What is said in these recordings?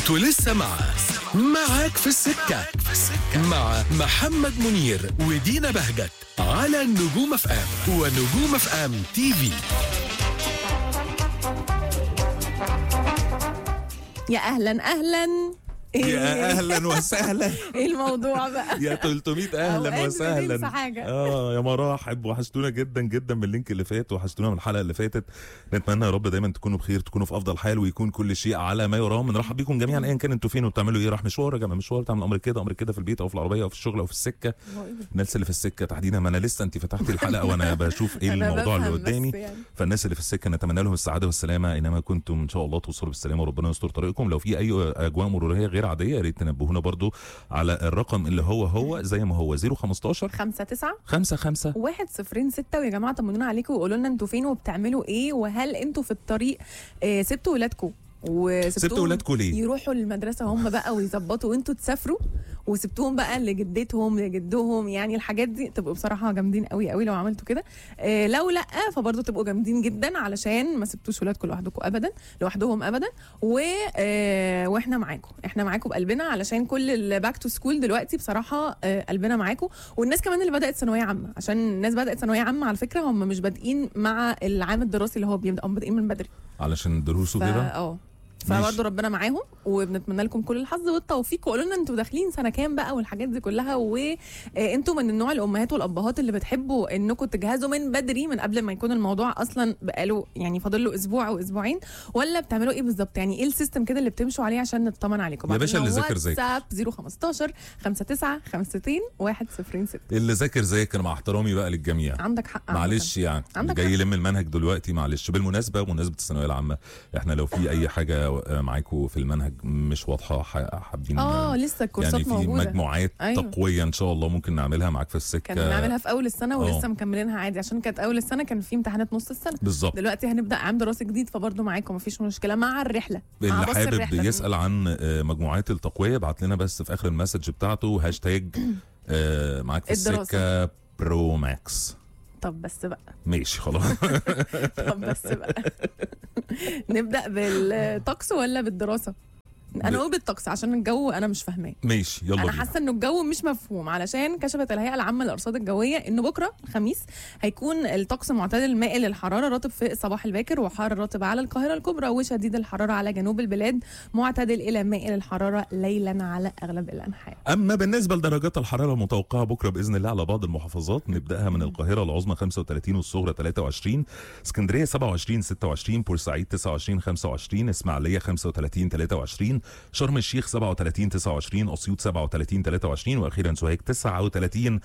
انتوا لسه مع معاك في السكة مع محمد منير ودينا بهجت على نجوم اف ام ونجوم اف ام تي في يا اهلا اهلا يا إيه؟ اهلا وسهلا ايه الموضوع بقى يا 300 اهلا أوقات بننسى وسهلا حاجة. اه يا مراحب وحشتونا جدا جدا من اللينك اللي فات وحشتونا من الحلقه اللي فاتت نتمنى يا رب دايما تكونوا بخير تكونوا في افضل حال ويكون كل شيء على ما يرام بنرحب بيكم جميعا ايا كان انتوا فين وبتعملوا ايه راح مشوار راجع من مشوار تعمل امر كده امر كده في البيت او في العربيه او في الشغل او في السكه الناس اللي في السكه تحديدا ما انا لسه انت فتحتي الحلقه وانا بشوف ايه أنا الموضوع اللي بفهم بس قدامي يعني. فالناس اللي في السكه نتمنى لهم السعاده والسلامه اينما كنتم ان شاء الله توصلوا بالسلامه وربنا يستر طريقكم لو في اي اجواء مروريه غير عاديه يا ريت تنبهونا برضو على الرقم اللي هو هو زي ما هو 015 خمسة تسعة 5 5 واحد صفرين ستة ويا جماعة طمنونا عليكم وقولوا لنا انتوا فين وبتعملوا ايه وهل انتوا في الطريق آه سبتوا ولادكم وسبتوهم سبتوا ولادكم ليه؟ يروحوا المدرسة هم بقى ويظبطوا وانتوا تسافروا وسبتوهم بقى لجدتهم لجدهم يعني الحاجات دي تبقوا بصراحة جامدين قوي قوي لو عملتوا كده آه لو لا فبرضه تبقوا جامدين جدا علشان ما سبتوش ولادكم لوحدكم ابدا لوحدهم ابدا و آه واحنا معاكم احنا معاكم بقلبنا علشان كل الباك تو سكول دلوقتي بصراحة آه قلبنا معاكم والناس كمان اللي بدأت ثانوية عامة عشان الناس بدأت ثانوية عامة على فكرة هم مش بادئين مع العام الدراسي اللي هو بيبدأ هم بادئين من بدري علشان الدروس ف- وكده اه ماشي. فبرضه ربنا معاهم وبنتمنى لكم كل الحظ والتوفيق وقولوا لنا انتوا داخلين سنه كام بقى والحاجات دي كلها وانتوا من النوع الامهات والابهات اللي بتحبوا انكم تجهزوا من بدري من قبل ما يكون الموضوع اصلا بقاله يعني فاضل له اسبوع او اسبوعين ولا بتعملوا ايه بالظبط يعني ايه السيستم كده اللي بتمشوا عليه عشان نطمن عليكم يا باشا اللي ذاكر ذاكر. واتساب 015 59 52 106 اللي ذاكر ذاكر مع احترامي بقى للجميع عندك حق عامة. معلش يعني عندك جاي حق. يلم المنهج دلوقتي معلش بالمناسبه بمناسبه الثانويه العامه احنا لو في اي حاجه معاكم في المنهج مش واضحه ح- حابين اه لسه الكورسات يعني في موجوده مجموعات أيوة. تقويه ان شاء الله ممكن نعملها معاك في السكه كان بنعملها في اول السنه ولسه آه. مكملينها عادي عشان كانت اول السنه كان في امتحانات نص السنه بالظبط دلوقتي هنبدا عام دراسي جديد فبرضه معاكم مفيش مشكله مع الرحله مع اللي باص حابب الرحلة. يسال عن آه، مجموعات التقويه ابعت لنا بس في اخر المسج بتاعته هاشتاج آه، معاك في الدراسة. السكه برو ماكس طب بس بقى ماشي خلاص طب بس بقى نبدا بالطقس ولا بالدراسه انا اقول بالطقس عشان الجو انا مش فاهماه ماشي يلا انا بينا حاسه انه الجو مش مفهوم علشان كشفت الهيئه العامه للارصاد الجويه ان بكره الخميس هيكون الطقس معتدل مائل الحراره رطب في الصباح الباكر وحار رطب على القاهره الكبرى وشديد الحراره على جنوب البلاد معتدل الى مائل الحراره ليلا على اغلب الانحاء اما بالنسبه لدرجات الحراره المتوقعه بكره باذن الله على بعض المحافظات نبداها من القاهره العظمى 35 والصغرى 23 اسكندريه 27 26 بورسعيد 29 25 اسماعيليه 35 23 شرم الشيخ 37 29 اسيوط 37 23 واخيرا سوهاج 39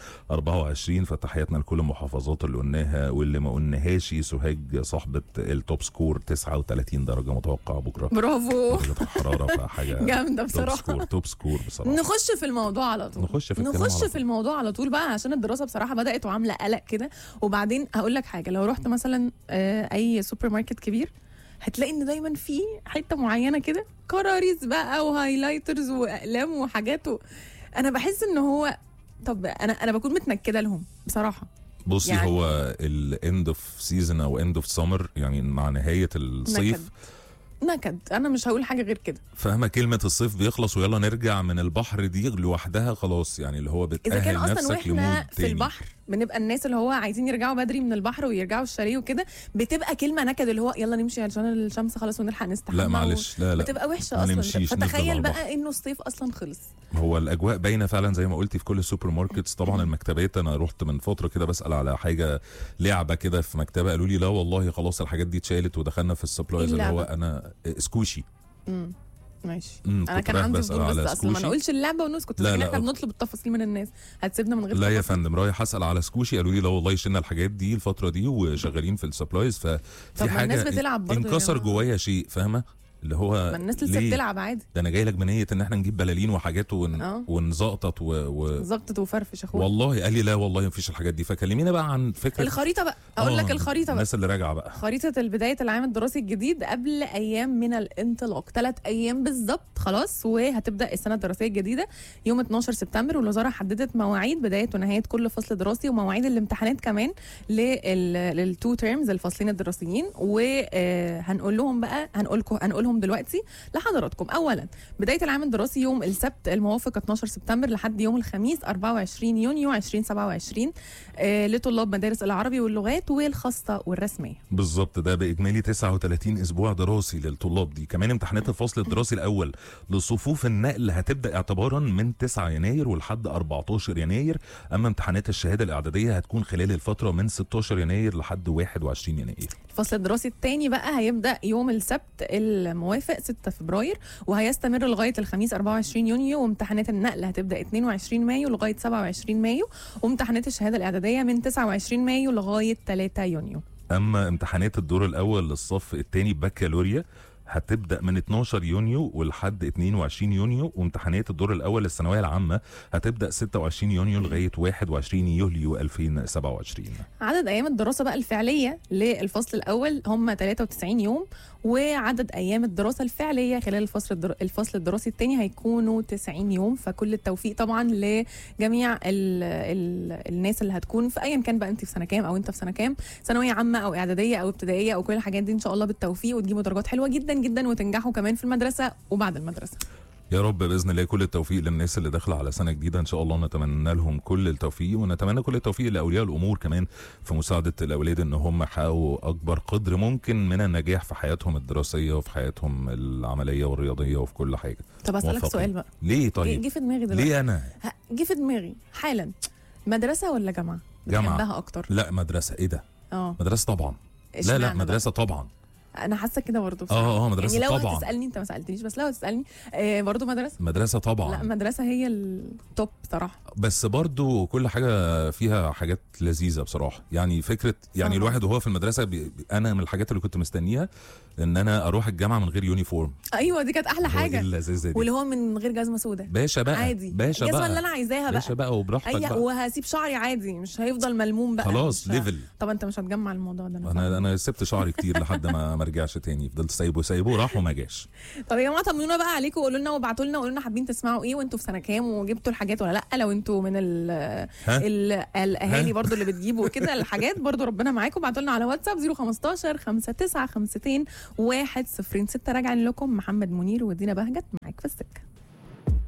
24 فتحياتنا لكل المحافظات اللي قلناها واللي ما قلناهاش سوهاج صاحبه التوب سكور 39 درجه متوقعه بكره برافو درجه الحراره فحاجه جامده توب بصراحه سكور توب سكور بصراحه نخش في الموضوع على طول نخش في الكلام نخش على في طول. الموضوع على طول بقى عشان الدراسه بصراحه بدات وعامله قلق كده وبعدين هقول لك حاجه لو رحت مثلا آه، اي سوبر ماركت كبير هتلاقي ان دايما في حته معينه كده كراريس بقى وهايلايترز واقلام وحاجات و... انا بحس ان هو طب انا انا بكون متنكده لهم بصراحه بصي يعني- يعني هو الاند اوف سيزون او اند اوف سمر يعني مع نهايه الصيف نكد. نكد انا مش هقول حاجه غير كده فاهمه كلمه الصيف بيخلص ويلا نرجع من البحر دي لوحدها خلاص يعني اللي هو اذا كان بتاهل اصلا نفسك واحنا لمود في تاني البحر بنبقى الناس اللي هو عايزين يرجعوا بدري من البحر ويرجعوا الشاليه وكده بتبقى كلمه نكد اللي هو يلا نمشي عشان الشمس خلاص ونلحق نستحمى لا معلش لا لا بتبقى وحشه ما اصلا نمشيش، نفضل على فتخيل البحر. بقى انه الصيف اصلا خلص هو الاجواء باينه فعلا زي ما قلتي في كل السوبر ماركتس طبعا المكتبات انا رحت من فتره كده بسال على حاجه لعبه كده في مكتبه قالوا لي لا والله خلاص الحاجات دي اتشالت ودخلنا في السبلايز اللي هو اللعبة؟ انا سكوشي امم ماشي مم، انا كنت كان رايح عندي بسأل فضول بس على اصلا ما سكوشي. نقولش اللعبه ونسكت لا، لكن لا، احنا أوكي. بنطلب التفاصيل من الناس هتسيبنا من غير لا يا تفاصيل؟ فندم رايح اسال على سكوشي قالوا لي لا والله شلنا الحاجات دي الفتره دي وشغالين في السبلايز طب ففي ما حاجه الناس بتلعب برضه يا انكسر جماعة. جوايا شيء فاهمه اللي هو ما الناس لسه ليه؟ بتلعب عادي ده انا جاي لك بنيه ان احنا نجيب بلالين وحاجات ون... آه. ونزقطط و... و... ظبطت وفرفش اخويا والله قال لي لا والله مفيش الحاجات دي فكلمينا بقى عن فكره الخريطه بقى اقول لك آه، الخريطه بقى الناس اللي راجعه بقى خريطة بداية العام الدراسي الجديد قبل أيام من الانطلاق ثلاث أيام بالظبط خلاص وهتبدأ السنة الدراسية الجديدة يوم 12 سبتمبر والوزارة حددت مواعيد بداية ونهاية كل فصل دراسي ومواعيد الامتحانات كمان للتو تيرمز الفصلين الدراسيين وهنقول لهم بقى هنقول هنقولهم هقولهم دلوقتي لحضراتكم اولا بدايه العام الدراسي يوم السبت الموافق 12 سبتمبر لحد يوم الخميس 24 يونيو 2027 آه لطلاب مدارس العربي واللغات والخاصه والرسميه بالظبط ده باجمالي 39 اسبوع دراسي للطلاب دي كمان امتحانات الفصل الدراسي الاول لصفوف النقل هتبدا اعتبارا من 9 يناير ولحد 14 يناير اما امتحانات الشهاده الاعداديه هتكون خلال الفتره من 16 يناير لحد 21 يناير الفصل الدراسي الثاني بقى هيبدا يوم السبت الموافق 6 فبراير وهيستمر لغايه الخميس 24 يونيو وامتحانات النقل هتبدا 22 مايو لغايه 27 مايو وامتحانات الشهاده الاعداديه من 29 مايو لغايه 3 يونيو اما امتحانات الدور الاول للصف الثاني بكالوريا هتبدا من 12 يونيو ولحد 22 يونيو وامتحانات الدور الاول للثانويه العامه هتبدا 26 يونيو لغايه 21 يوليو 2027 عدد ايام الدراسه بقى الفعليه للفصل الاول هم 93 يوم وعدد ايام الدراسه الفعليه خلال الفصل الدر... الفصل الدراسي الثاني هيكونوا 90 يوم فكل التوفيق طبعا لجميع ال... ال... الناس اللي هتكون في ايا كان بقى انت في سنه كام او انت في سنه كام ثانويه عامه او اعداديه او ابتدائيه او كل الحاجات دي ان شاء الله بالتوفيق وتجيبوا درجات حلوه جدا جدا وتنجحوا كمان في المدرسه وبعد المدرسه يا رب باذن الله كل التوفيق للناس اللي داخله على سنه جديده ان شاء الله نتمنى لهم كل التوفيق ونتمنى كل التوفيق لاولياء الامور كمان في مساعده الاولاد ان هم يحققوا اكبر قدر ممكن من النجاح في حياتهم الدراسيه وفي حياتهم العمليه والرياضيه وفي كل حاجه طب اسالك موفقين. سؤال بقى ليه جه طيب جه في دماغي دلوقتي ليه انا ه- جه في دماغي حالا مدرسه ولا جامعه جامعة. بتحبها اكتر لا مدرسه ايه ده اه مدرسه طبعا لا اشمعنى لا بقى؟ مدرسه طبعا انا حاسه كده برضه اه اه مدرسه يعني لو طبعا هتسالني انت ما سالتنيش بس لو هتسالني آه برضه مدرسه مدرسه طبعا لا مدرسه هي التوب صراحه بس برضو كل حاجة فيها حاجات لذيذة بصراحة يعني فكرة يعني صح. الواحد وهو في المدرسة بي بي- أنا من الحاجات اللي كنت مستنيها إن أنا أروح الجامعة من غير يونيفورم ايوه دي كانت احلى هو إيه حاجه اللذيذة دي واللي هو من غير جزمه سودا باشا بقى عادي باشا الجزمه بقى اللي انا عايزاها باشا بقى بقى وبراحتك هي بقى وهسيب شعري عادي مش هيفضل ملموم بقى خلاص مش ه- ليفل طب انت مش هتجمع الموضوع ده انا انا فاهمة. انا سبت شعري كتير لحد ما ما رجعش تاني فضلت سايبه سايبه راح وما جاش طب يا جماعه طمنونا بقى عليكم وقولوا لنا وابعتوا لنا وقولوا لنا حابين تسمعوا ايه وانتوا في سنه كام وجبتوا الحاجات ولا لا لو انتوا من ال ها؟ ال الاهالي ها؟ برضو اللي بتجيبوا كده الحاجات برضو ربنا معاكم ابعتوا لنا على واتساب 015 59 52 106 راجعين لكم محمد منير ودينا بهجت معاك في السكه